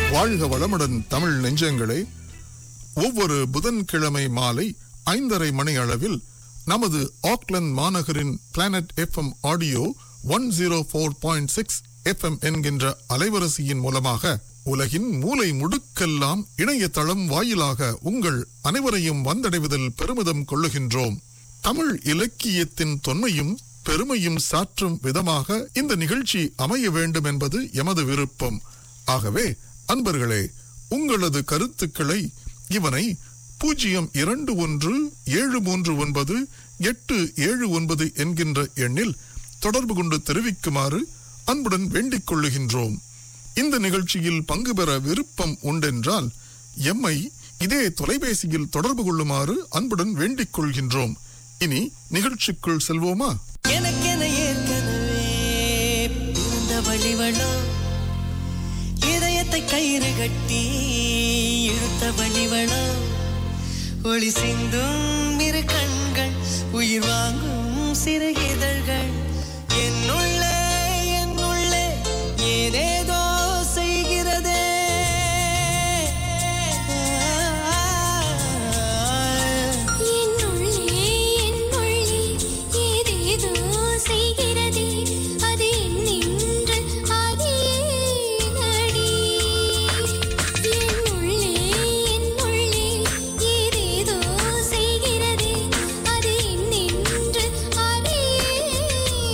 வாழ்க வளமுடன் தமிழ் நெஞ்சங்களே ஒவ்வொரு புதன்கிழமை மாலை ஐந்தரை மணி அளவில் நமது ஆக்லந்து மாநகரின் planet FM audio one zero four point six FM என்கின்ற அலைவரிசையின் மூலமாக உலகின் மூலை முடுக்கெல்லாம் இணையதளம் வாயிலாக உங்கள் அனைவரையும் வந்தடைவதில் பெருமிதம் கொள்ளுகின்றோம் தமிழ் இலக்கியத்தின் தொன்மையும் பெருமையும் சாற்றும் விதமாக இந்த நிகழ்ச்சி அமைய வேண்டும் என்பது எமது விருப்பம் ஆகவே அன்பர்களே உங்களது கருத்துக்களை இவனை பூஜ்ஜியம் இரண்டு ஒன்று ஏழு மூன்று ஒன்பது எட்டு ஏழு ஒன்பது என்கின்ற எண்ணில் தொடர்பு கொண்டு தெரிவிக்குமாறு அன்புடன் வேண்டிக் கொள்ளுகின்றோம் இந்த நிகழ்ச்சியில் பங்கு பெற விருப்பம் உண்டென்றால் எம்மை இதே தொலைபேசியில் தொடர்பு கொள்ளுமாறு அன்புடன் வேண்டிக் கொள்கின்றோம் இனி நிகழ்ச்சிக்குள் செல்வோமா எனக்கென ஏற்கனவே பிறந்த வழிவளோ இதயத்தை கயிறு கட்டி இழுத்த வழிவளோ ஒளி சிந்தும் இரு கண்கள் உயிர் வாங்கும் சிறு இதழ்கள் என்னுள்ளே என்னுள்ளே ஏதேதோ செய்கிறதே என்னுள்ளே என்னுள்ளே ஏதேதோ செய்கிறதே அது என்னென்று அறியேனடி என்னுள்ளே என்னுள்ளே ஏதேதோ செய்கிறதே அது என்னென்று அறியேனடி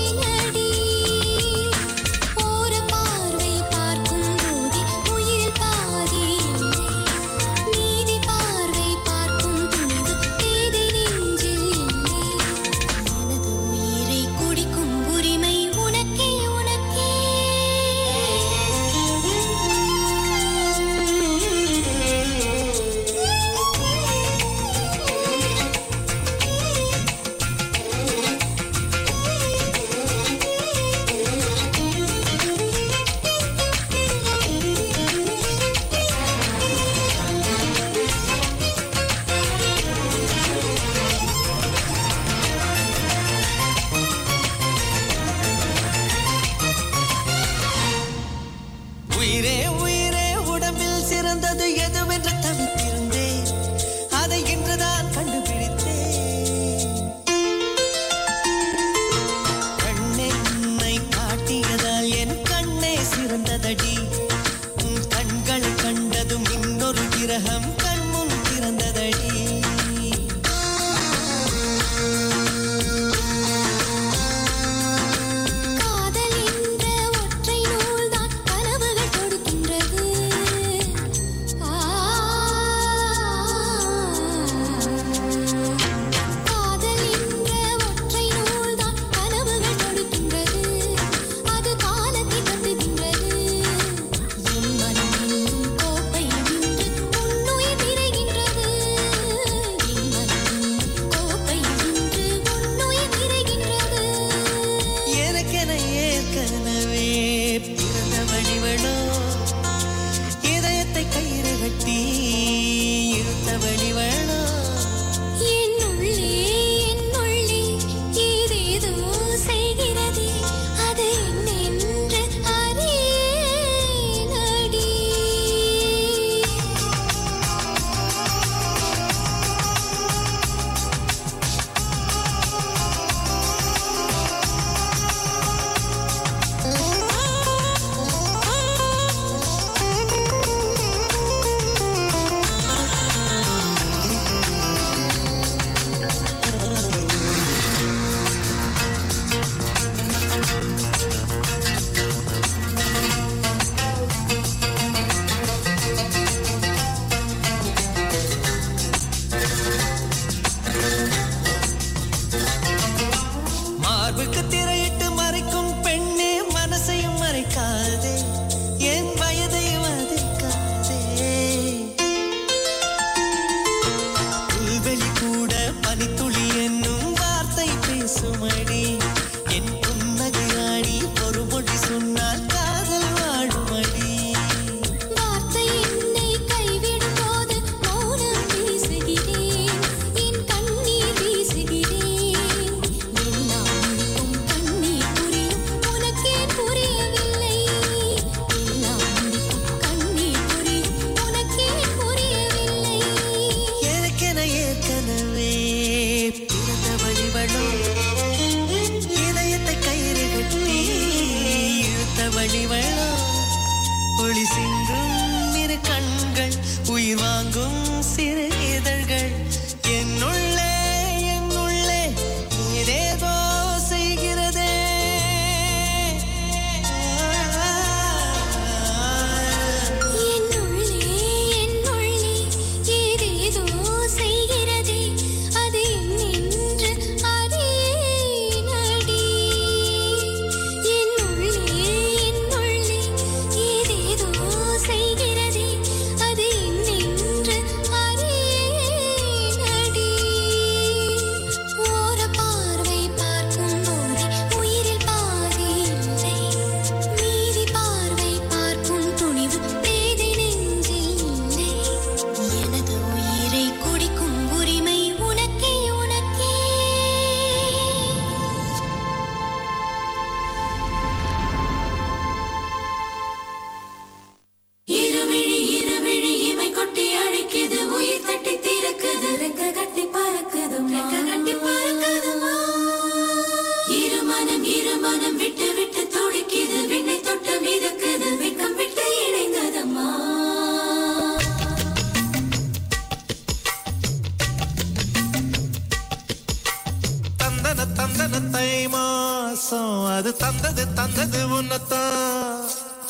ஒளி சிந்தும் இரு கண்கள் உயிர் வாங்கும் சிறு இதழ்கள் என்னுள்ளே என்னுள்ளே ஏதேதோ செய்கிறதே என்னுள்ளே என்னுள்ளே ஏதேதோ செய்கிறதே அது என்னென்று அறியேனடி என்னுள்ளே என்னுள்ளே ஏதேதோ செய்கிறதே அது என்னென்று அறியேனடி ஓர பார்வை பார்க்கும் போதே உயிரில் பாதி இல்லை மீதி பார்வை பார்க்கும் துணிவு பேதை நெஞ்சில் இல்லை எனது உயிரை குடிக்கும் உரிமை உனக்கே உனக்கே இருவிழி இருவிழி இமை கொட்டி அழைக்குது உயிர் தட்டி தீரக்குது ரெக்க கட்டி பறக்குது ரெக்க கட்டி பறக்குதுமா இருமனம் இருமனம் விட்டு விட்டு துடிக்குது விண்ணை தொட்டு மிதக்குது வெக்கம் விட்டு இணைந்ததம்மா தந்தன தந்தன தை மாசம் அது தந்தது தந்தது உன்னத்தான்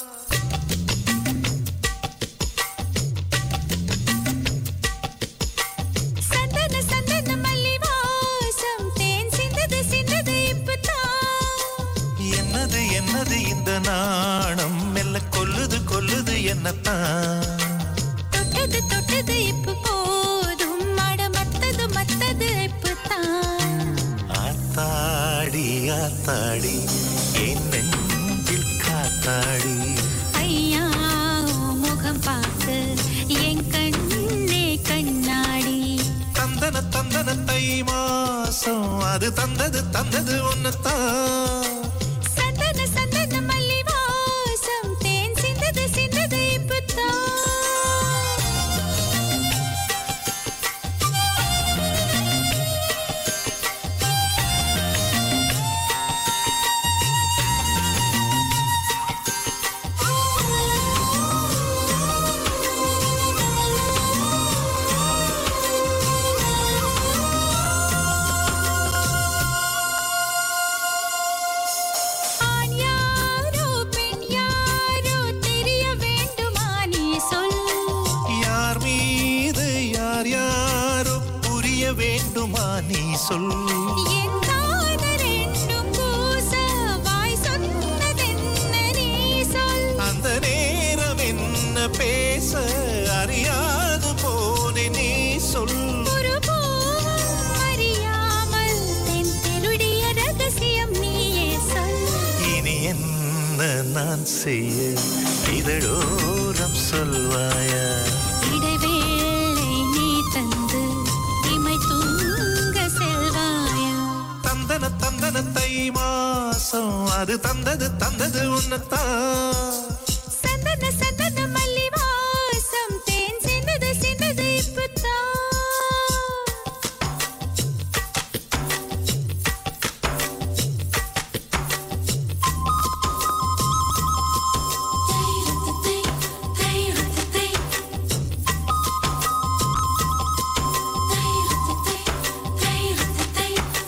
சந்தன சந்தன மல்லி வாசம் தேன் சிந்தது சிந்தது இப்பதான் என்னது என்னது இந்த நாணம் மெல்ல கொல்லுது கொல்லுது என்னத்தான் தொட்டது தொட்டது இப்ப போதும் அட மத்தது மத்தது இப்பதான் ஆத்தாடி ஆத்தாடி என் நெஞ்சில் காத்தாடி ஐயா உன் முகம் பார்த்து என் கண்ணே கண்ணாடி தந்தன தந்தன தை மாசம் அது தந்தது தந்தது உன்னத்தான் சந்தன சந்தன மல்லி வாசம் தேன் சிந்தது சிந்தது இப்பதான் ஆண் யாரோ பெண் யாரோ தெரிய வேண்டுமா நீ சொல் யார் மீது யார் யாரோ புரிய வேண்டுமா நீ சொல் என் காதல் என்னும் பூச வாய் சொன்னதென்ன நீ சொல் அந்த நேரம் என்ன பேச அறியாது போனே நீ சொல் ஒரு பூவும் அறியாமல் தென் தெருடைய ரகசியம் நீயே சொல் இனி என்ன நான் செய்ய இதழோரம் சொல்வாயா இடைவேளை நீ தந்து இமை தூங்க செல்வாயா தந்தன தந்தன தை மாசம் அது தந்தது தந்தது உன்னத்தான் சந்தன சந்தன மல்லி வாசம் தேன் சிந்தது சிந்தது இப்பதான் தை தை தை தை தை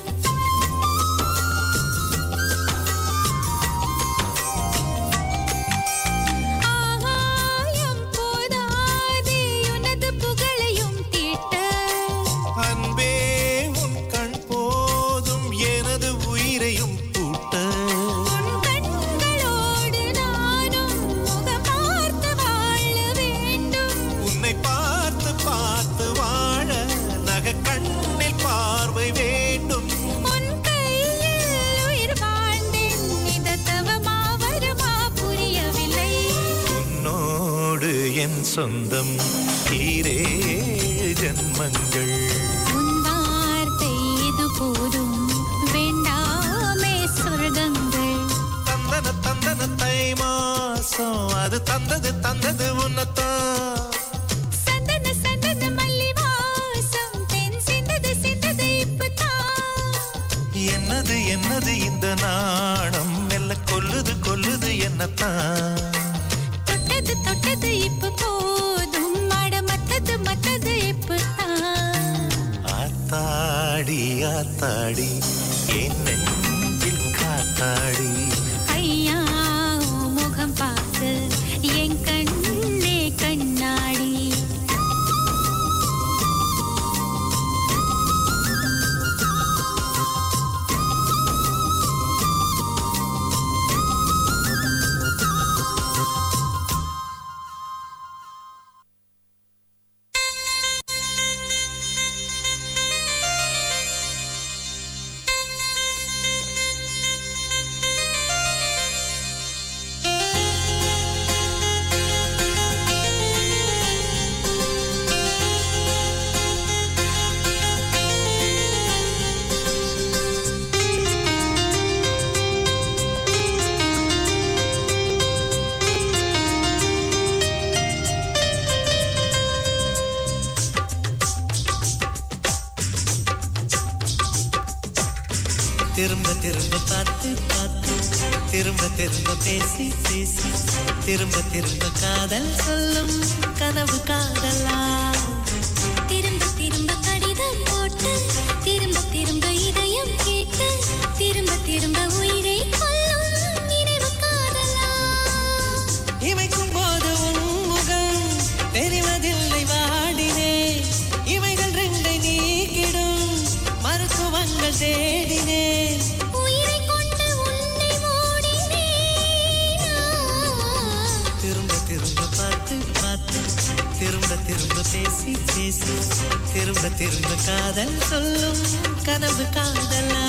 ஆகாயம் போதாதே உனது புகழையும் தீட்ட அன்பே உன் கண் போதும் எனது உயிரையும் பூட்ட உன் கண்களோடு நானும் முகம் பார்த்து வாழ வேண்டும் உன்னை பார்த்து பார்த்து வாழ நக கண்ணில் பார்வை வேண்டும் உன் கையில் உயிர் வாழ்ந்தேன் இது தவமா வருமா புரியவில்லை உன்னோடு என் சொந்தம் ஈரேழு ஜன்மங்கள் உன் வார்த்தை இது போதும் வேண்டாமே சொர்க்கங்கள் தந்தன தந்தன தை மாசம் அது தந்தது தந்தது உன்னத்தான் சந்தன சந்தன மல்லி வாசம் தென் சிந்தது சிந்தது இப்பதான் என்னது என்னது இந்த நாணம் மெல்ல கொல்லுது கொல்லுது என்னத்தான் தொட்டது தொட்டது மத்தது இப்ப போதும் அட மத்தது மத்தது இப்பதான் ஆத்தாடி ஆத்தாடி என் நெஞ்சில் காத்தாடி ஐயா உன் முகம் பார்த்து என் கண்ணே கண்ணாடி திரும்ப திரும்ப பார்த்து பார்த்து திரும்ப திரும்ப பேசி பேசி திரும்ப திரும்ப காதல் சொல்லும் கனவு காதலா திரும்ப திரும்ப கடிதம் போட்டு திரும்ப திரும்ப இதயம் கேட்டு திரும்ப திரும்ப உயிரை கொல்லும் நினைவு காதலா இமைக்கும் போது உன் முகம் தெரிவதில்லை வாடினே இவைகள் ரெண்டை நீக்கிடும் மருத்துவங்கள் தேடினேன் உயிரை கொண்டு உன்னை மூடினேனா திரும்ப திரும்ப பார்த்து பார்த்து திரும்ப திரும்ப பேசி பேசி திரும்ப திரும்ப காதல் சொல்லும் கனவு காதலா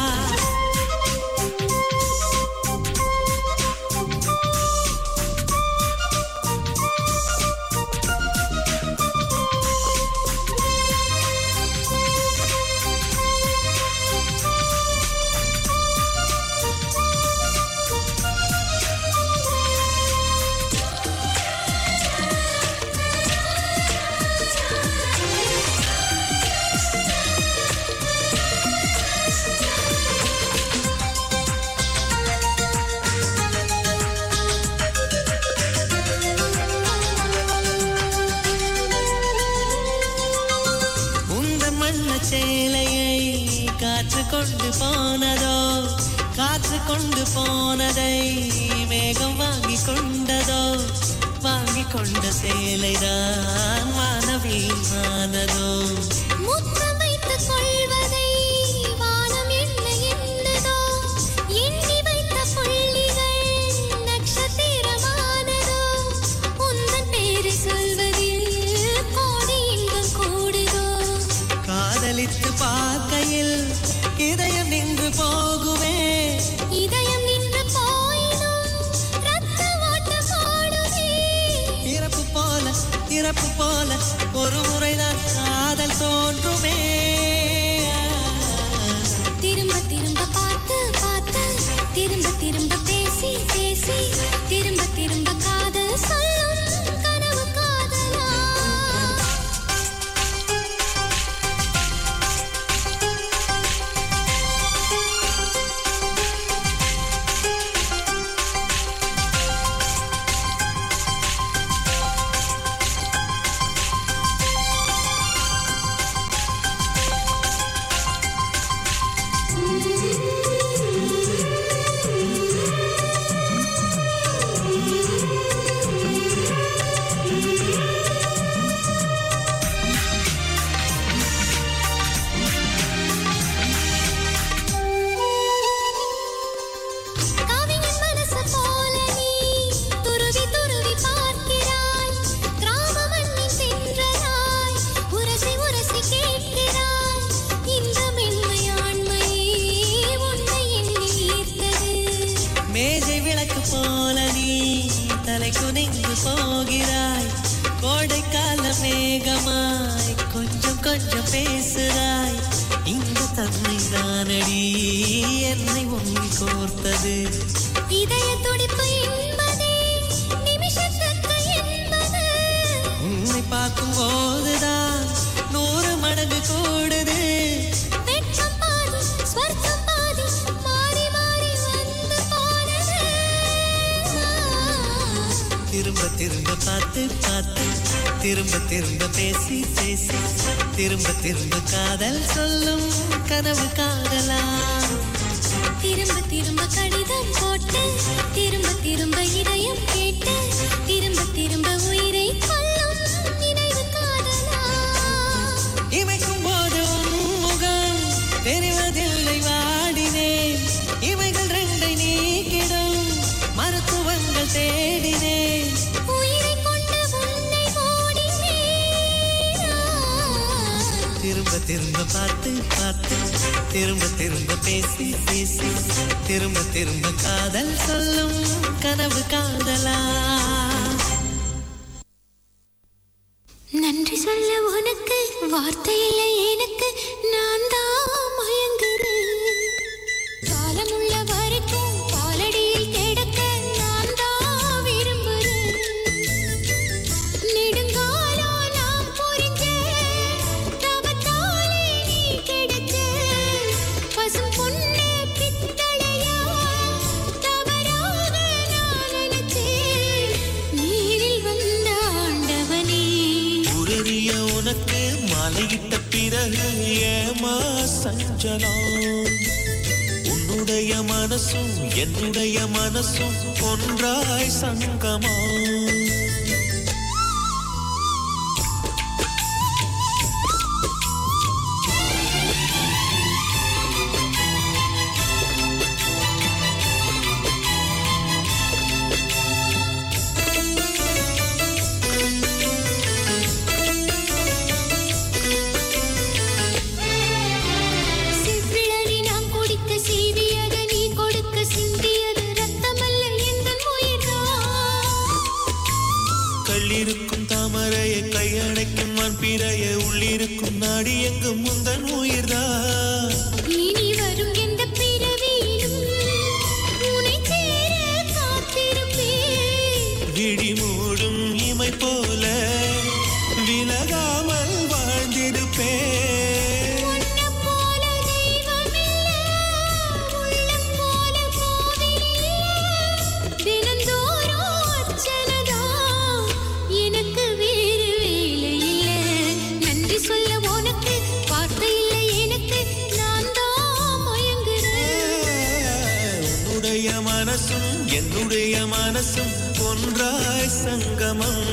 உந்த மண்ண சேலையை காற்று கொண்டு போனதோ காற்று கொண்டு போனதை மேகம் வாங்கி கொண்டதோ வாங்கி கொண்ட சேலைதான் வானவீமானதோ முத்தம் வைத்துக் கொள்வதை வானம் என்ன என்னதோ எண்ணி வைத்த புள்ளிகள் நட்சத்திரமானதோ உந்தன் பேரை சொல்வதில் கோடி இன்பம் கூடுதோ காதலித்து பார்க்கையில் இதயம் நின்று போகுமே இதயம் நின்று போயினும் ரத்த ஓட்டம் ஓடுமே இறப்பு போல இறப்பு போல ஒரு முறைதான் காதல் தோன்றுமே திரும்ப திரும்ப பார்த்து பார்த்து திரும்ப திரும்ப பேசி பேசி திரும்ப திரும்ப காதல் சொல்லும் கனவு காதலா கவிஞன் மனசு போல நீ துருவி துருவி பார்க்கிறாய் கிராம மண்ணின் சென்றதாய் உரசி உரசி கேட்கிறாய் இந்த மென்மையாண்மையே உன்னை எண்ணி ஈர்த்தது மேஜை விளக்கு போல நீ தலை குனிந்து போகிறாய் கோடைக்கால மேகமாய் கொஞ்சம் கொஞ்சம் பேசுகிறாய் இந்த தன்மை தானடி என்னை ஒன்றில் கோர்த்தது இதய துடிப்பு என்பதே நிமிஷத்துக்கு என்பது உன்னை பார்க்கும் போதுதான் நூறு மடங்கு கூடுது வெட்கம் பாதி ஸ்வர்க்கம் பாதி மாறி மாறி வந்து போனது திரும்ப திரும்ப திரும்ப பார்த்து பார்த்து திரும்ப திரும்ப பேசி பேசி திரும்ப திரும்ப காதல் சொல்லும் கனவு காதலா திரும்ப திரும்ப கடிதம் போட்டு திரும்ப திரும்ப இதயம் கேட்டு திரும்ப திரும்ப உயிரை கொல்லும் நினைவு காதலா இமைக்கும் போது உன் முகம் தெரிவதில்லை வாடினேன் இவைகள் ரெண்டை நீக்கிடும் மருத்துவங்கள் தேடினேன் உயிரை கொண்டு உன்னை ஓடினேன் திரும்ப திரும்ப பார்த்து பார்த்து திரும்ப திரும்ப பேசி பேசி திரும்ப திரும்ப காதல் சொல்லும் கனவு காதலா நன்றி சொல்ல உனக்கு வார்த்தை இல்லை எனக்கு நான் தான் மயங்குறேன் காலமுள்ள வரைக்கும் காலடியில் கிடக்க நான் தான் விரும்புறேன் நெடுங்காலம் நாம் புரிஞ்ச தவத்தாலே நீ கிடைச்ச பசும் பொண்ணு பித்தளையா தவறாக நான் நினைச்சேன் நீரில் வந்த ஆண்டவனே உருறிய உனக்கு மலையிட்ட பிறகு ஏமா சஞ்சலம் உன்னுடைய மனசும் என்னுடைய மனசும் ஒன்றாய் சங்கமா செவ்விழலி நான் குடிக்க சீவியது நீ கொடுக்க சிந்தியது ரத்தமல்ல எந்தன் உயிர்தான் கள்ளிருக்கும் தாமரையை கையணைக்கும் மண்பிறைய உள்ளிருக்கும் நாடி எங்கும் முந்தன் உயிர்தான் இனி வரும் எந்த பிறவியிலும் உன்னை சேர காத்திருப்பேன் விழி மூடும் இமை போல விலகாமல் வாழ்ந்திருப்பேன் உன்னை போல தெய்வமில்ல உள்ளம் போல கோவிலில்ல தினந்தோறும் அர்ச்சனைதான் எனக்கு வேறு வேலை இல்லை நன்றி சொல்ல உனக்கு வார்த்தை இல்லை எனக்கு நான் தான் மயங்குறேன் உன்னுடைய மனசும் என்னுடைய மனசும் ஒன்றாய் சங்கமம்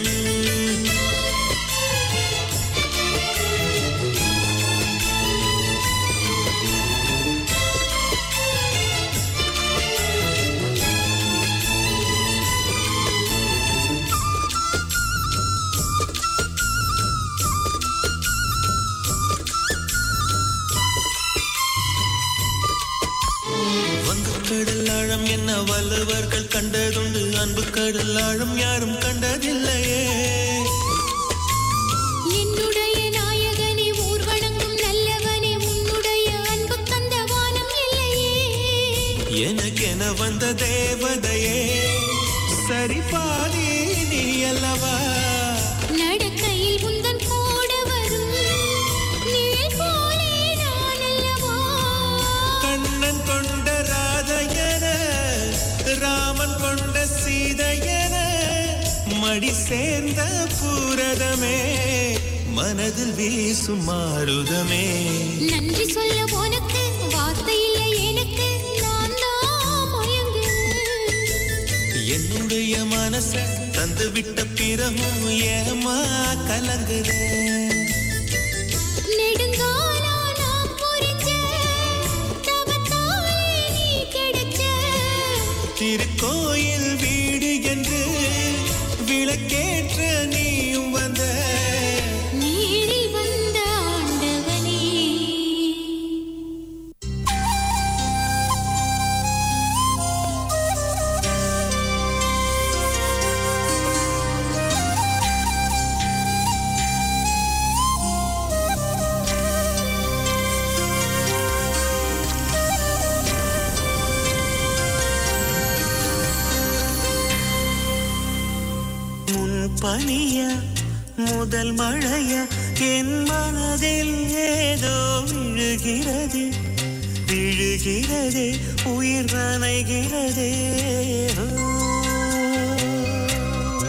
வங்கு கடல் ஆழம் என்ன வல்லவர்கள் கண்டதுண்டு அன்பு கடல் ஆழம் யாரும் கண்டதில்லையே என்னுடைய நாயகனே ஊர் வணங்கும் நல்லவனே உன்னுடைய அன்பு தந்த வானம் இல்லையே எனக்கென வந்த தேவதையே சரி பாதி நீ அல்லவா நடக்கையில் உந்தன் கூட வரும் நிழல் போலே நான் அல்லவா கண்ணன் கொண்ட ராதையன ராமன் கொண்ட சீதையன மடி சேர்ந்த பூரதமே மனதில் வீசும் மாருதமே நன்றி சொல்ல உனக்கு வார்த்தை இல்லை எனக்கு நான் தான் மயங்குறேன் என்னுடைய மனச தந்து விட்ட பிறகும் ஏமா கலங்குறேன் நெடுங்காலம் நான் புரிஞ்ச தவத்தாலே நீ கிடைச்ச திருக்கோயில் வீடு என்று விளக்கேற்ற நீயும் வந்த நீரில் வந்த ஆண்டவனே முன் பனிய முதல் மழைய என் மனதில் ஏதோ விழுகிறது விழுகிறதே உயிர் நனைகிறதே ஓ.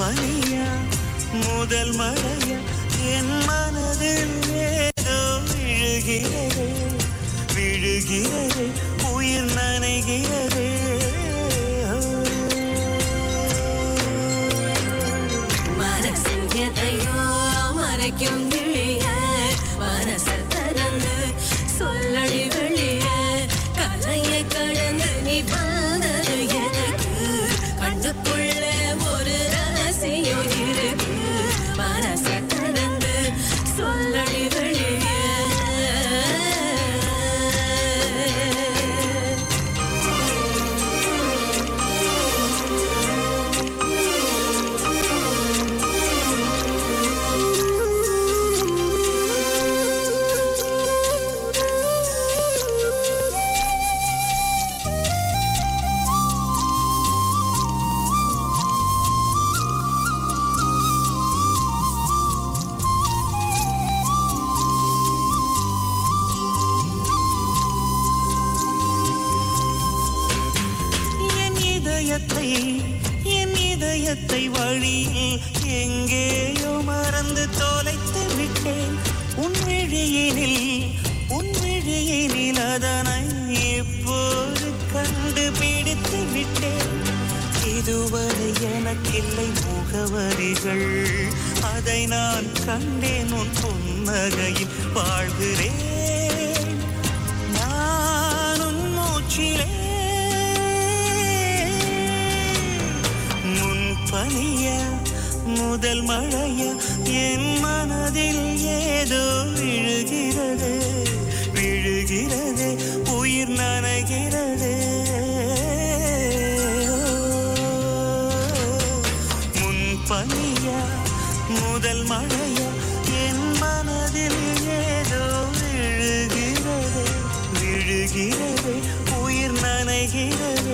பனியா முதல் மழையா என் மனதில் ஏதோ விழுகிறது விழுகிறது உயிர் நனைகிறது மனசில் எதையோ மறைக்கும் கிளிய மனசை திறந்து சொல்லடி வெளிய கலையை கடந்து நீ வந்தது எனக்கு கண்ணுக்குள்ள ஒரு ரகசியம் இருக்கு மனசை திறந்து சொல்லடி வெளிய என் இதயத்தை என் இதயத்தை வழியில் எங்கேயோ மறந்து தொலைத்து விட்டேன் உன் விழியினில் உன் விழியினில் அதனை இப்போது கண்டுபிடித்து விட்டேன் இதுவரை எனக்கில்லை முகவரிகள் அதை நான் கண்டேன் உன் புன்னகையில் வாழ்கிறேன் நான் உன் மூச்சிலே முன் பனிய முதல் மழைய என் மனதில் ஏதோ விழுகிறது விழுகிறது உயிர் நனைகிறது முன் பனிய முதல் மழைய என் மனதில் ஏதோ விழுகிறது விழுகிறது உயிர் நனைகிறது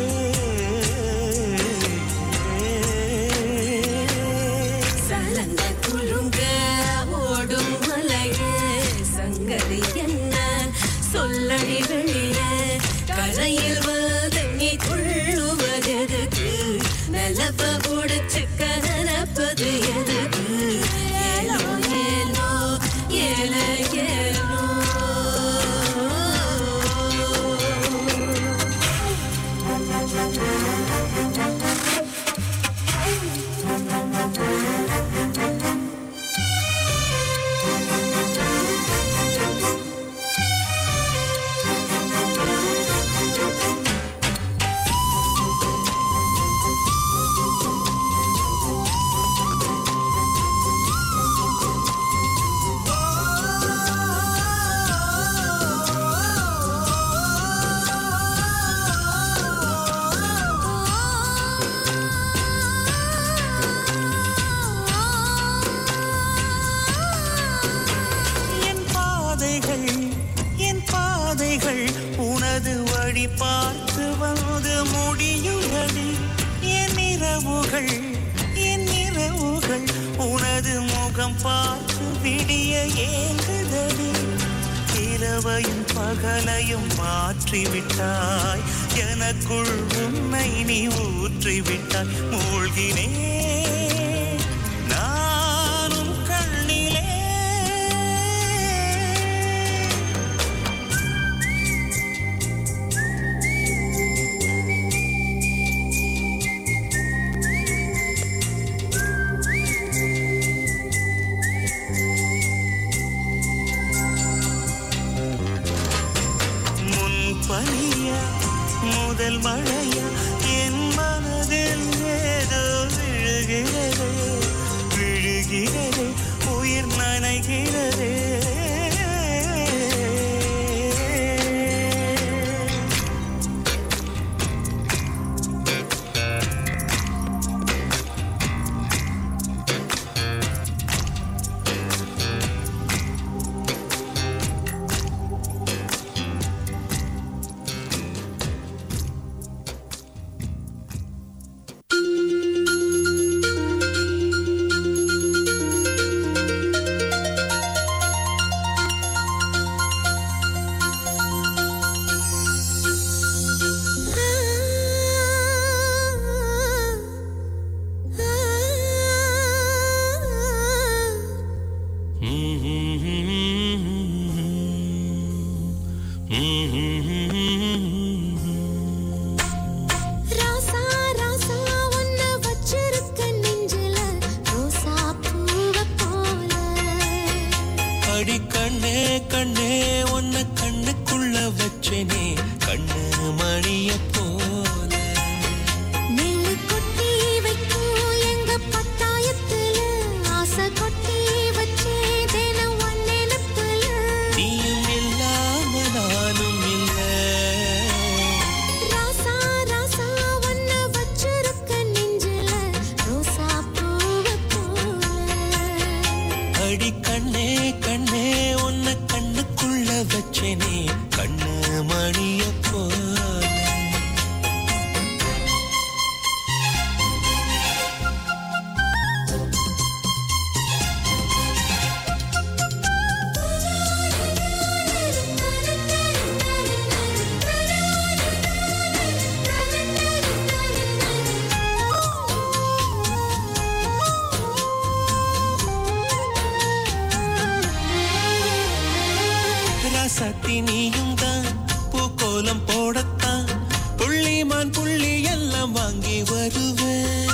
சலங்க குலுங்க ஓடும் மலையே சங்கதி என்ன சொல்லடி வெளிய கரையில் வந்து நீ துள்ளுவதெதுக்கு நிலப்ப புடிச்சுக்க நினைப்பது எதுக்கு ஏலோ ஏலோ ஏல ஏலோ என் பாதைகள் என் பாதைகள் உனது வழி பார்த்து வந்து முடியுதடி என் இரவுகள் என் இரவுகள் உனது முகம் பார்த்து விடிய ஏங்குதடி இரவையும் பகலையும் மாற்றிவிட்டாய் எனக்குள் உன்னை நீ ஊற்றிவிட்டாய் மூழ்கினேன் நானும் கண்ணிலே முன் பனிய முதல் மழைய என் மனதில் ஏதோ விழுகிறது கண்ணே உன்னை கண்ணுக்குள்ள வச்சேனே கண்ணு மணிய போல நெல்லு கொட்டி வைக்கும் எங்க பத்தாயத்துல ஆசை கொட்டி வச்சே தினம் உன் நினைப்புல நீயும் இல்லாம நானும் இல்ல ராசா ராசா உன்னை வச்சிருக்க நெஞ்சில ரோசா பூவை போல அடி கண்ணே கண்ணே உன்னை கண்ணுக்குள்ள வச்சேனே கண்ணு மணிய போல ராசாத்தி நீயும் தான் பூக்கோலம் போடத்தான் புள்ளிமான் புள்ளி எல்லாம் வாங்கி வருவேன்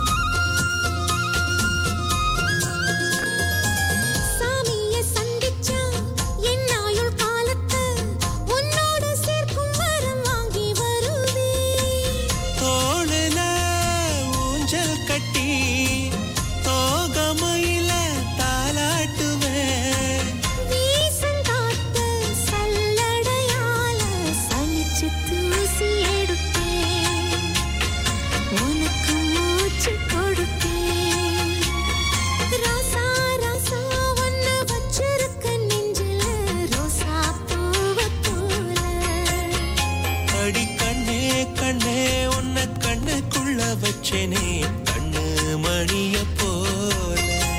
சாமிய சந்திச்சா என் ஆயுள் காலத்து உன்னோட சேர்க்கும் வரம் வாங்கி வருவேன் தோளுல ஊஞ்சல் கட்டி தோகமையில தாலாட்டுவேன் வீசங்காத்து சல்லடையால சலிச்சு தூசி எடுப்பேன் உனக்கு மூச்சு கொடுப்பேன் ராசா ராசா உன்னை வச்சிருக்க நெஞ்சில ரோசா பூவை போல அடி கண்ணே கண்ணே உன்னை கண்ணுக்குள்ள வச்சேனே கண்ணு மணிய போல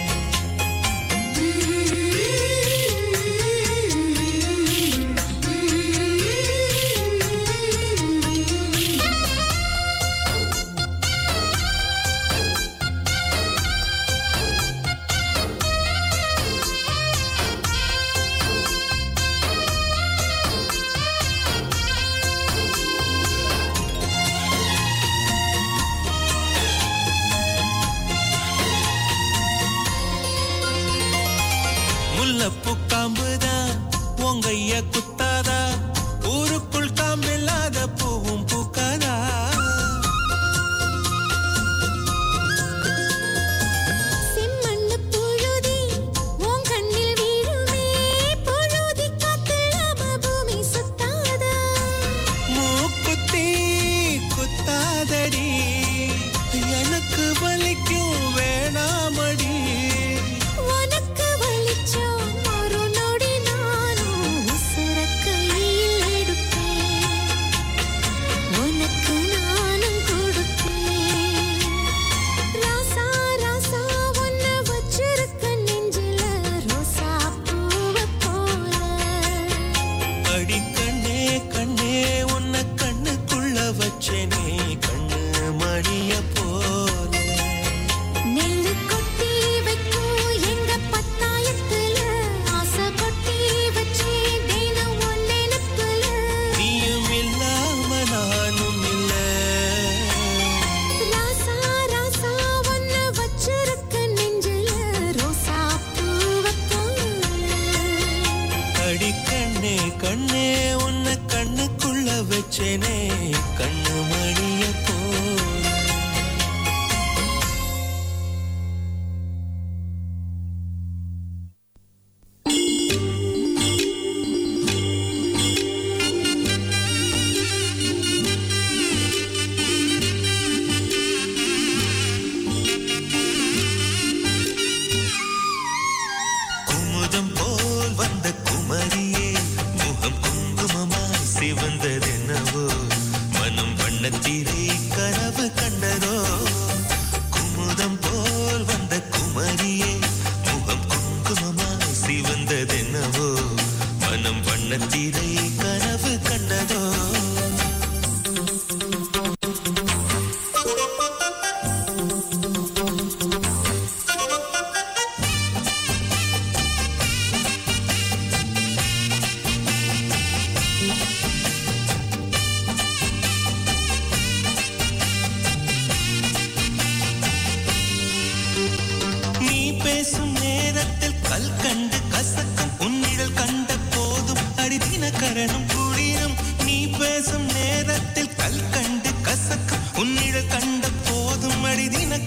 முல்லப்பூ காம்புதான் உங்கைய குத்தாதா ஊருக்குள் காம்பில்லாத பூவும் பூக்காதா செம்மண்ணு புழுதி உன் கண்ணில் வீழுமே புழுதி காத்தில்லாம பூமி சுத்தாதா மூக்குத்தி குத்தாதடி எனக்கு வலிக்கும் வேணாமடி உனக்கு வலிச்சோம் ஒரு நொடி நானும் உசுர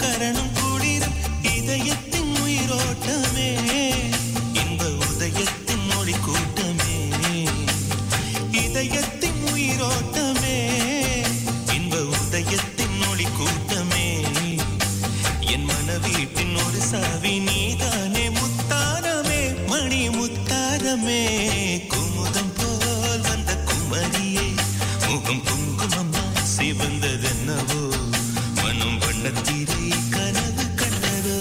கரணும் குளிரும் இதயத்தின் உயிரோட்டமே இன்ப உதயத்தின் மொழி கூட்டமே இதயத்தின் உயிரோட்டமே இன்ப உதயத்தின் ஒளி கூட்டமே என் மனவீட்டின் ஒரு சாவி நீதானே முத்தாரமே மணி முத்தாரமே குமுதம் போல் வந்த குமரியே முகம் குங்குமம்மா சிவந்ததென்னவோ மனம் வண்ணத்தீரை கனவு கண்டதோ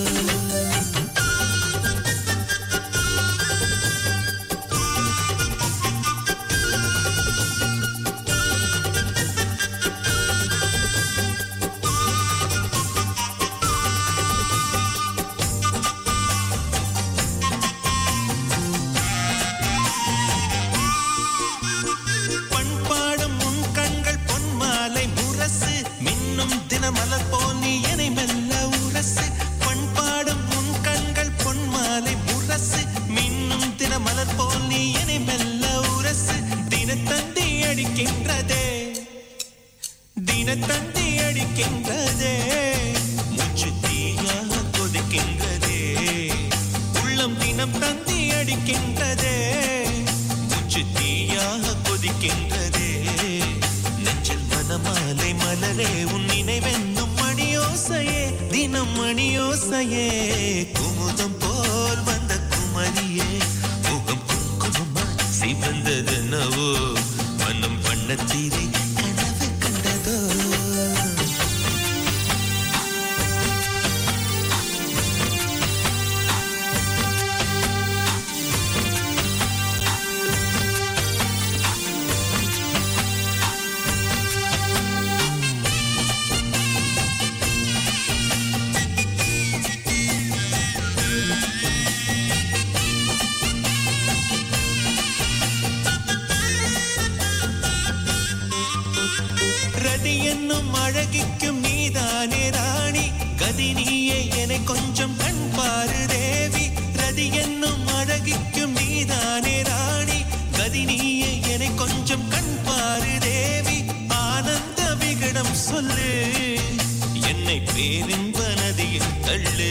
பண்பாடும் உன் கண்கள் பொன்மாலை முரசு மின்னும் தினமலர் போல் நீ என்னை மெல்ல உரசு பண்பாடும் உன் கண்கள் பொன்மாலை முரசு மின்னும் தினமலர் போல் நீ என்னை மெல்ல உரசு தினத்தந்தி அடிக்கின்றதே தினத்தந்தி அடிக்கின்றதே மூச்சு தீயாக கொதிக்கின்றதே உள்ளம் தினம் தந்தி அடிக்கின்றதே மூச்சு தீயாக கொதிக்கின்றதே நெஞ்சில் மனமாலை மலரே உன் நினைவென்னும் மணியோசையே தினம் மணியோசையே குமுதம் போல் வந்த குமரியே முகம் குங்குமமா சிவந்ததென்னவோ மனம் வண்ணத்தீரை கனவு கண்டதோ ரதி என்னும் அழகிக்கும் நீதானே ராணி கதி நீயே என கொஞ்சம் கண் பாரு தேவி ரதி என்னும் அழகிக்கும் நீதானே ராணி கதி நீயே என கொஞ்சம் கண் பாரு தேவி ஆனந்த விகடம் சொல்லு என்னை பேரின்ப நதியில் தள்ளு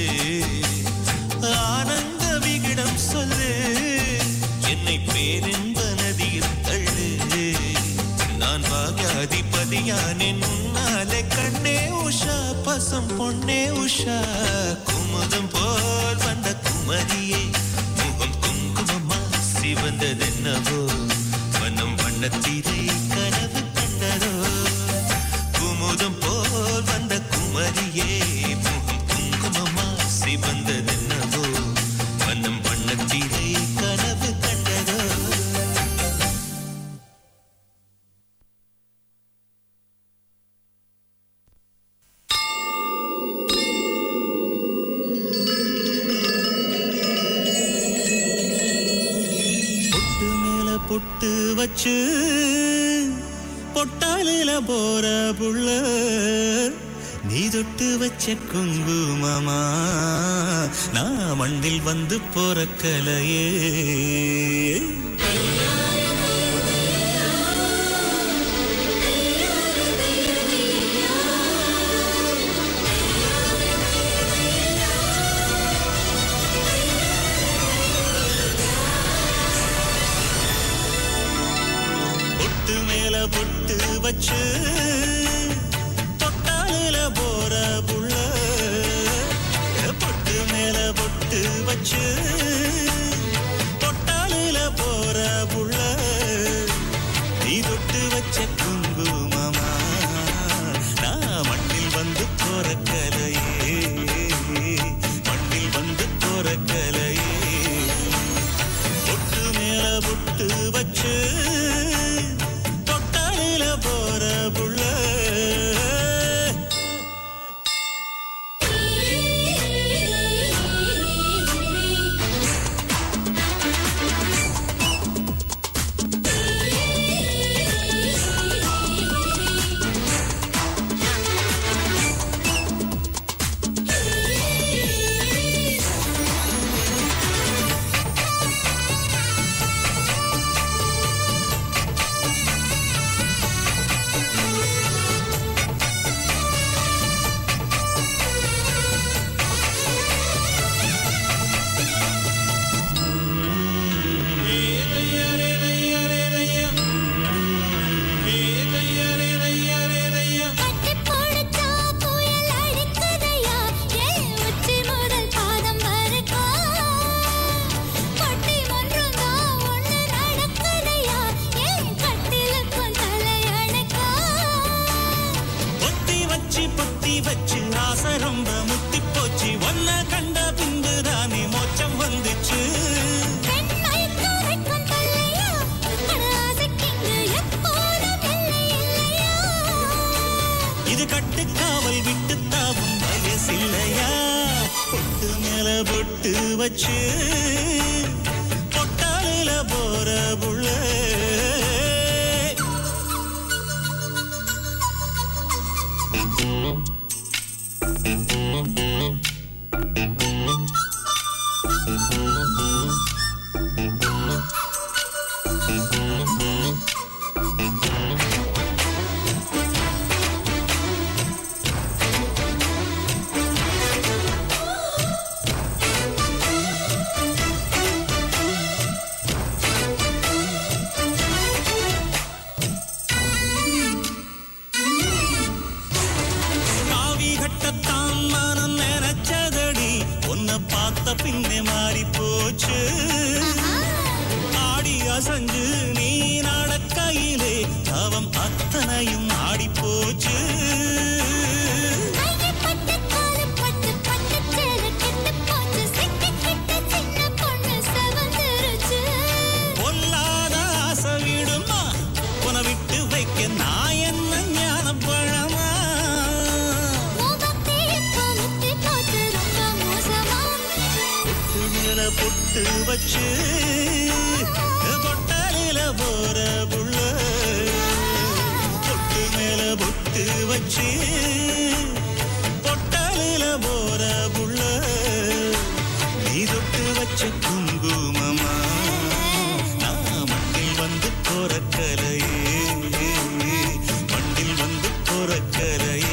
ஆனந்த விகடம் சொல்லு என்னை பேரின்ப நதியில் தள்ளு நான் பாகியாதிபதியானேன் முன்னாலே கண்ணே உஷா பசும் பொன்னே உஷா குமுதம் போல் வந்த குமரியே முகம் குங்குமமா சிவந்ததென்னவோ மனம் வண்ணத்தீரை கனவு கண்டதோ குமுதம் போல் வந்த குமரியே முகம் குங்குமமா சிவந்ததென்னவோ மனம் வண்ணத்தீரை கனவு கண்டதோ பொட்டு மேல பொட்டு வச்சு பொட்டாலில போற புள்ள நீ தொட்டு வச்ச குங்குமமா நான் மண்ணில் வந்து போற கலையே பொட்டு மேல பொட்டு வச்சு தொட்டாலில போற புள்ள பொட்டு மேல பொட்டு வச்சு தொட்டாலில போற புள்ள நீ தொட்டு வச்ச குங்குமமா நான் மண்ணில் வந்து போற கலையே மண்ணில் வந்து போற கலையே பொட்டு மேல பொட்டு வச்சு தொட்டாலில போற புள்ள சேலையா பொட்டு மேல பொட்டு வச்சு பொட்டாலில போற புள்ள காவி கட்டத்தான் மனம் நினைச்சதடி உன்னை பார்த்த பின்னே மாறி போச்சு ஆடி அசஞ்சு நீ நடக்கையிலே தவம் அத்தனையும் ஆடி போச்சு கையை பட்டு காலு பட்டு பட்டு சேலை கெட்டு போச்சு சிக்கி கிட்ட சின்ன பொண்ணு செவந்துருச்சு பொல்லாத ஆசை விடுமா உன விட்டு வைக்க நான் என்ன ஞான பழமா முகத்தே கொளுத்தி போச்சு ரொம்ப மோசமா பொட்டு மேல பொட்டு வச்சு பொட்டாலில போற புள்ள பொட்டு மேல பொட்டு வச்சு பொட்டாலில போற புள்ள நீ தொட்டு வச்ச குங்குமமா நான் மண்ணில் வந்து போற கலையே மண்ணில் வந்து போற கலையே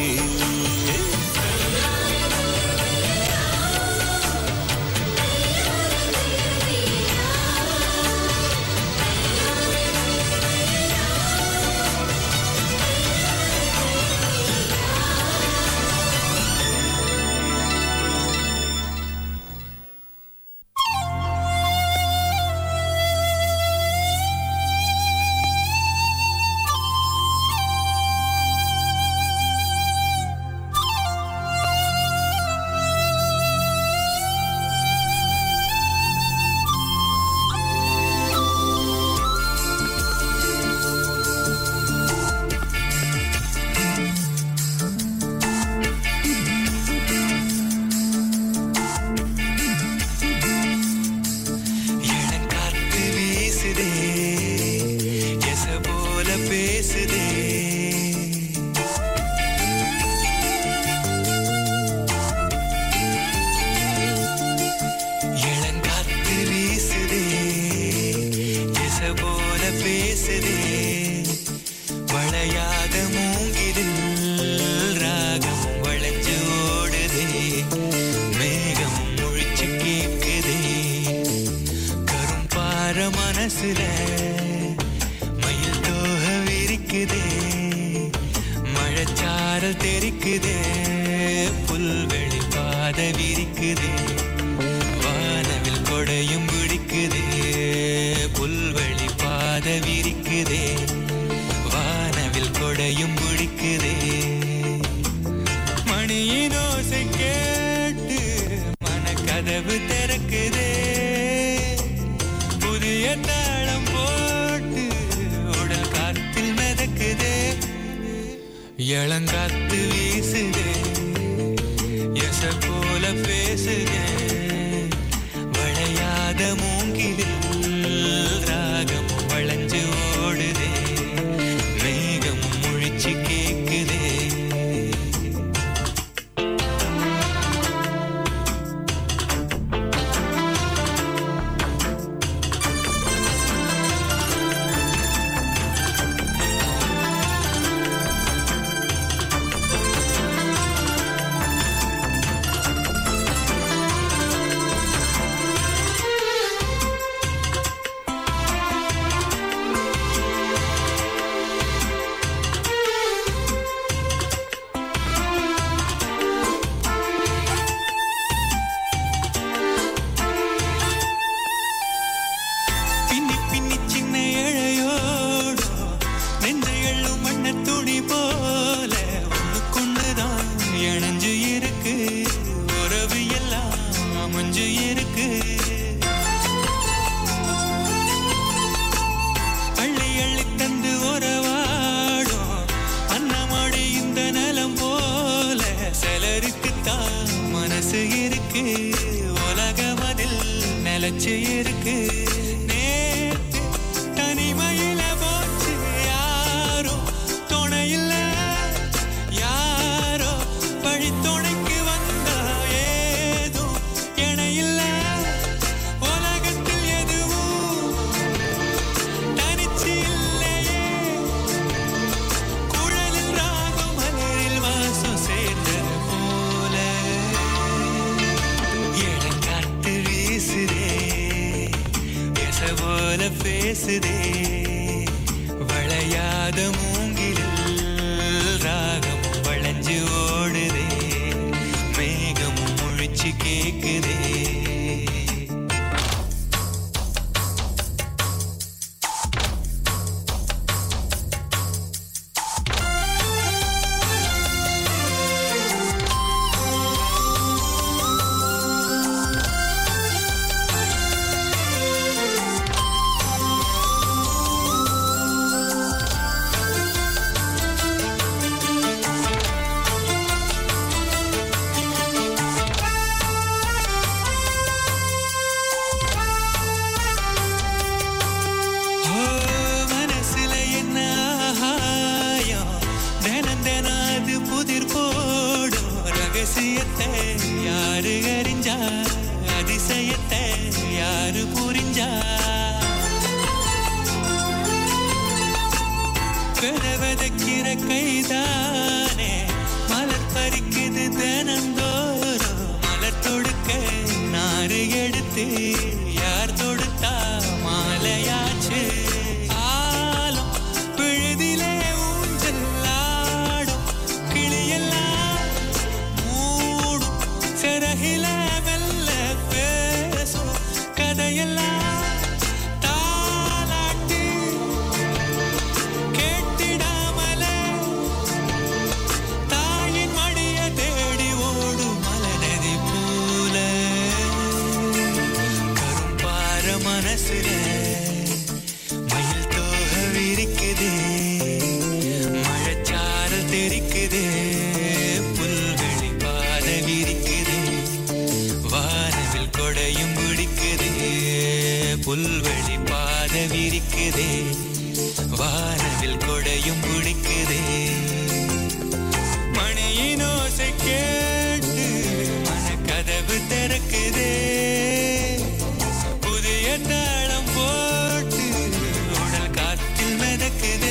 இளங்காத்து வீசுதே எச போல பேசுதே இளங்காத்து வீசுதே எச போல பேசுதே வளையாத மூங்கிலில் ராகம் வளைஞ்சு ஓடுதே மேகம் முழிச்சு கேக்குதே கரும்பார மனசுல மயில் தோக விரிக்குதே மழைச்சாரல் தெரிக்குதே புல்வெளி பாத விரிக்குதே வானவில் கொடையும் பிடிக்குதே புல்வெளி பாத விரிக்குதே வானவில் கொடையும் பிடிக்குதே மணியின் ஓசை கேட்டு மனக்கதவு திறக்குதே புதிய தாளம் போட்டு உடல் காத்தில் மிதக்குதே இளங்காத்து வீசுதே எச போல பேசுதே வளையாத மூங்கிலில் ராகம் வளைஞ்சு ஓடுதே மேகம் முழிச்சு கேக்குதே ஆ நிலைச்சு இருக்கு நேத்து தனிமையில போச்சு யாரோ துணையில்ல யாரோ வழி துணைக்கு வந்தா ஏதோ இணையில்ல உலகத்தில் எதுவும் தனிச்சு இல்லையே குழலில் ராகம் மலரில் வாசம் சேர்ந்தது போல இளங்காத்து வீசுதே பேச போல பேசுதே வளையாத மூங்கிலில் ராகமும் வளைஞ்சு ஓடுதே மேகமும் முழிச்சு கேக்குதே ஓ, மனசுல என்ன ஆகாயம்? தினம் தினம் அது புதிர் போடும். ரகசியத்தை யாரு அறிஞ்சா அதிசயத்தை யாரு புரிஞ்சா விதவிதக்கிற கைதானே மலர் பறிக்குது தினந்தோறும் மலர் தொடுக்க நாறு எடுத்து யார் தொடுத்தா மாலையாச்சு ஆலம் விழுதிலே ஊஞ்சல் ஆடும் கிளியெல்லாம் மூடும் சிறகில மெல்ல பேசும் கதையெல்லாம் தாலாட்டு கேட்டிடாமலே தாயின் மடிய தேடி ஓடும் மலநதி போல கரும்பார மனசுல மயில் தோக விரிக்குதே மழைச்சாரல் தெரிக்குதே புல்வெளி பாத விரிக்குதே வானவில் கொடையும் பிடிக்குதே புல்வெளி பாத விரிக்குதே வானவில் கொடையும் பிடிக்குதே மணியின் ஓசை கேட்டு மனக்கதவு திறக்குதே புதிய தாளம் போட்டு உடல் காத்தில் மிதக்குதே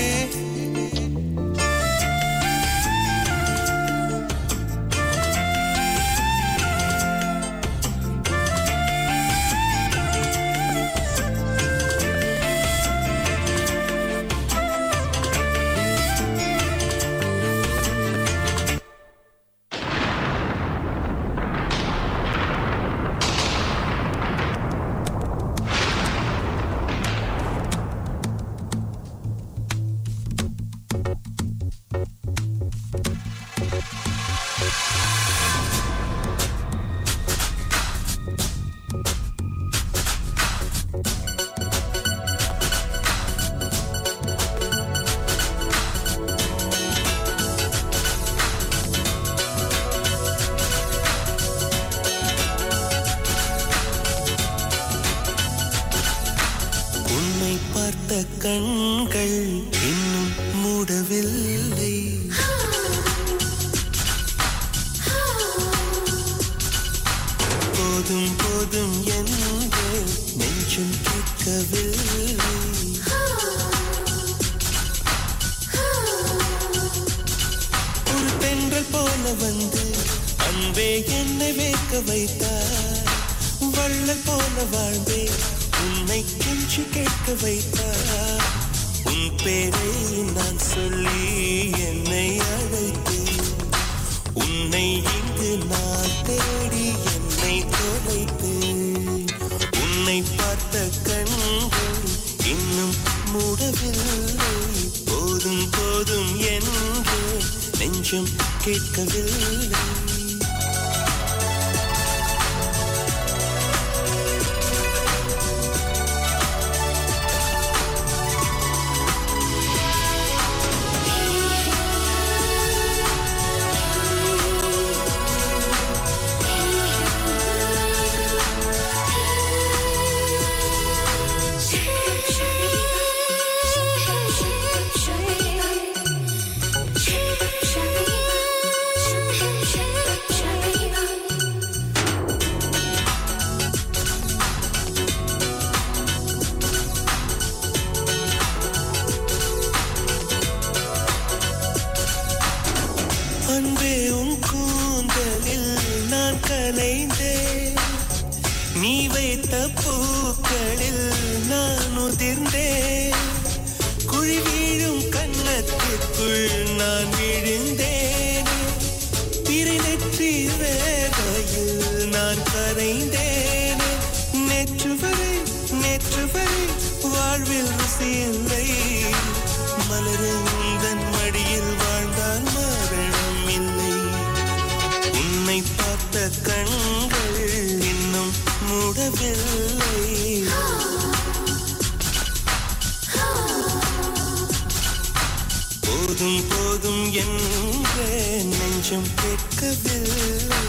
உன்னை பார்த்த கண்கள் இன்னும் மூடவில்லை போதும் போதும் என்று நெஞ்சம் கேட்கவில்லை ஒரு தென்றல் போல வந்து அன்பே என்னை வேக்க வைத்தார் வள்ளல் போல வாழ்ந்தே உன்னை கெஞ்சி கேட்க வைத்தார் உன் பேரை நான் சொல்லி என்னை அழைத்தேன் உன்னை இங்கு நான் தேடி என்னை தொலைத்தேன் உன்னை பார்த்த கண்கள் இன்னும் மூடவில்லை போதும் போதும் என்று நெஞ்சம் கேட்கவில்லை ஆ கலைந்தேன் நீ வைத்த பூக்களில் நான் உதிர்ந்தேன் குழி வீழும் கன்னத்திற்குள் நான் விழுந்தேன் திரை நெற்றி வேகையில் நான் கரைந்தேன் நேற்று வரை நேற்று வரை வாழ்வில் ருசி இல்லை மலரும் உந்தன் மடியில் வாழ்ந்தால் மரணம் இல்லை உன்னை பார்த்த கண்கள் இன்னும் மூடவில்லை போதும் போதும் என்ற நெஞ்சம் கேட்கவில்லை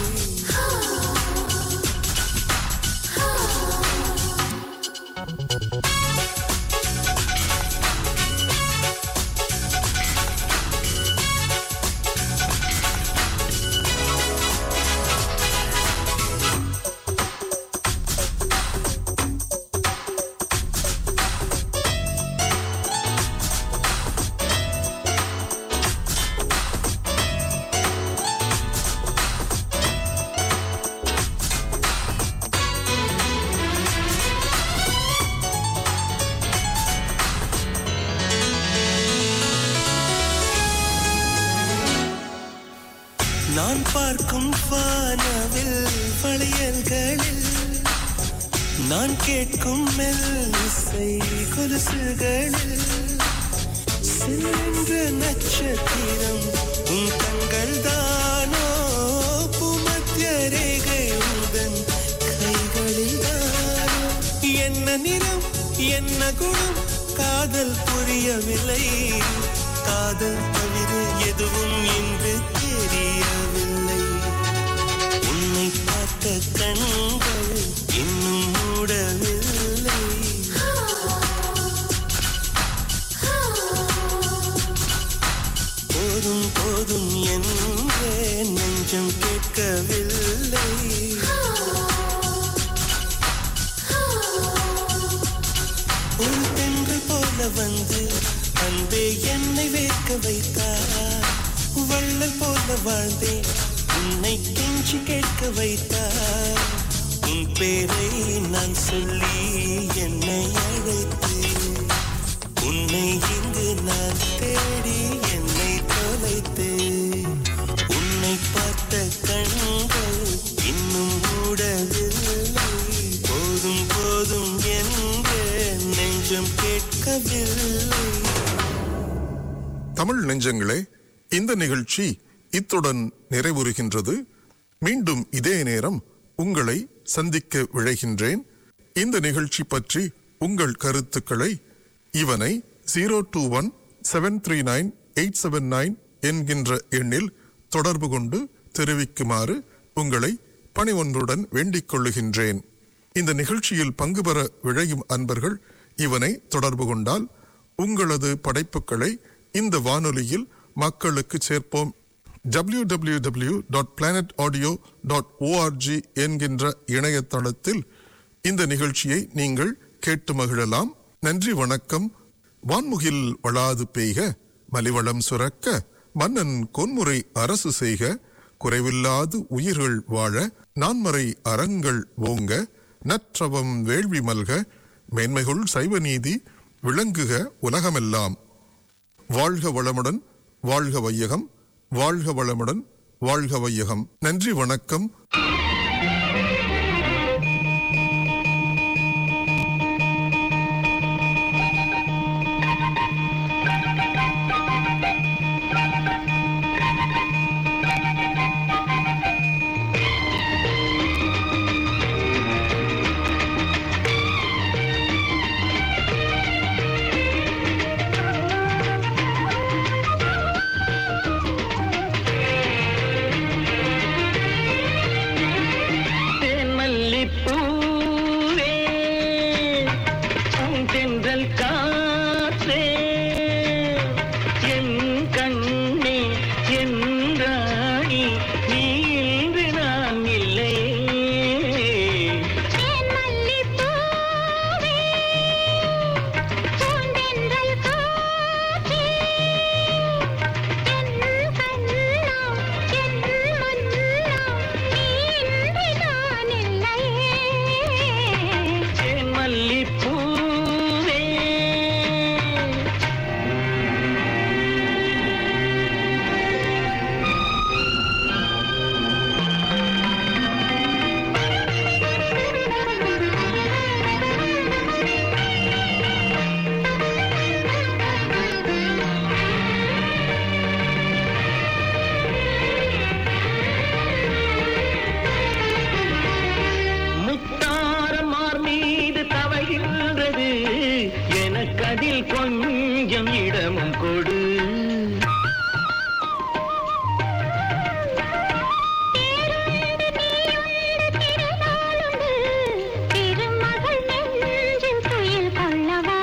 நான் பார்க்கும் வானவில் வளையல்களில் நான் கேட்கும் மெல்லிசை கொலுசுகளில் சென்ற நட்சத்திரம் உன் கண்கள் தானோ பூமத்திய ரேகை உந்தன் கைகளில் தானோ என்ன நிறம் என்ன குணம் காதல் புரியவில்லை காதல் தவிர எதுவும் இன்று தெரியவில்லை உன்னை பார்த்த கண்கள் இன்னும் மூடவில்லை போதும் போதும் என்ற நெஞ்சம் கேட்கவில்லை ஒரு தென்றல் போல வந்து அன்பே என்னை வேர்க்க வைத்தார் வள்ளல் போல வாழ்ந்தேன் உன்னை கெஞ்சி கேட்க வைத்தார் உன் பேரை நான் சொல்லி என்னை அழைத்து உன்னை இங்கு நான் தேடி என்னை தொலைத்து உன்னை பார்த்த கண்கள் இன்னும் மூடவில்லை போதும் போதும் என்ற நெஞ்சம் கேட்கவில்லை தமிழ் நெஞ்சங்களே இந்த நிகழ்ச்சி இத்துடன் நிறைவுறுகின்றது மீண்டும் இதே நேரம் உங்களை சந்திக்க விழைகின்றேன் இந்த நிகழ்ச்சி பற்றி உங்கள் கருத்துக்களை இவனை zero two one seven three nine eight seven nine என்கின்ற எண்ணில் தொடர்பு கொண்டு தெரிவிக்குமாறு உங்களை பணிவொன்றுடன் வேண்டிக் கொள்ளுகின்றேன் இந்த நிகழ்ச்சியில் பங்கு பெற விழையும் அன்பர்கள் இவனை தொடர்பு கொண்டால் உங்களது படைப்புகளை இந்த வானொலியில் மக்களுக்கு சேர்ப்போம் www.planetaudio.org dot planet audio dot ORG என்கின்ற இணையதளத்தில் இந்த நிகழ்ச்சியை நீங்கள் கேட்டு மகிழலாம் நன்றி வணக்கம் வான்முகில் வளாது பெய்க மலிவளம் சுரக்க மன்னன் கொன்முறை அரசு செய்க குறைவில்லாது உயிர்கள் வாழ நான்மறை அறங்கள் ஓங்க நற்றவம் வேள்வி மல்க மேன்மைகுள் சைவ நீதி விளங்குக உலகமெல்லாம் வாழ்க வளமுடன் வாழ்க வையகம் வாழ்க வளமுடன் வாழ்க வையகம் நன்றி வணக்கம் ஆ நெஞ்சில் கொஞ்சம் இடமும் கொடு திருமகள் நெஞ்சில் துயில் கொள்ளவா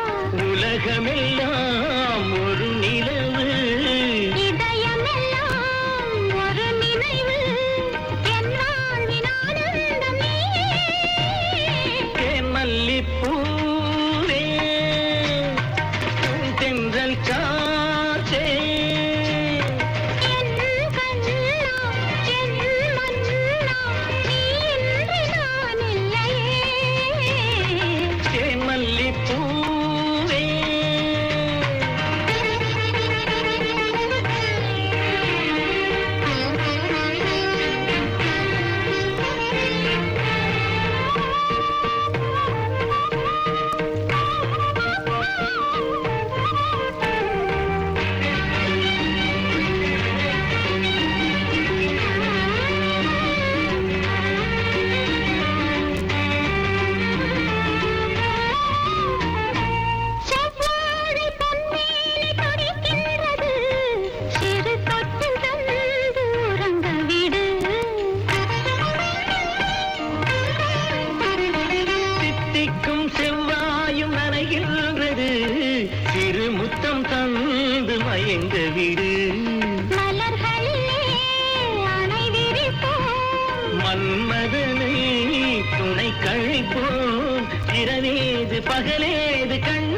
உலகமெல்லாம் ஒரு நிலவு இதயமெல்லாம் ஒரு நினைவு என் வாழ்வின் ஆனந்தம் நீயே தேமல்லிப்பூவே உன் தென்றல் காற்றே என் கண்ணா என் மன்னா நீ இன்றி நான் இல்லையே தேமல்லிப்பூவே செவ்வாழை பொன்மேனி துடிக்கின்றது சிறு தொட்டில் தந்து உறங்க விடு தித்திக்கும் செவ்வாயும் நனைகின்றது சிறு முத்தம் தந்து மயங்க விடு மலர்களிலே அணை விரிப்போம் மன்மதனை துணை கழிப்போம் இரவேது பகலேது கண்ணே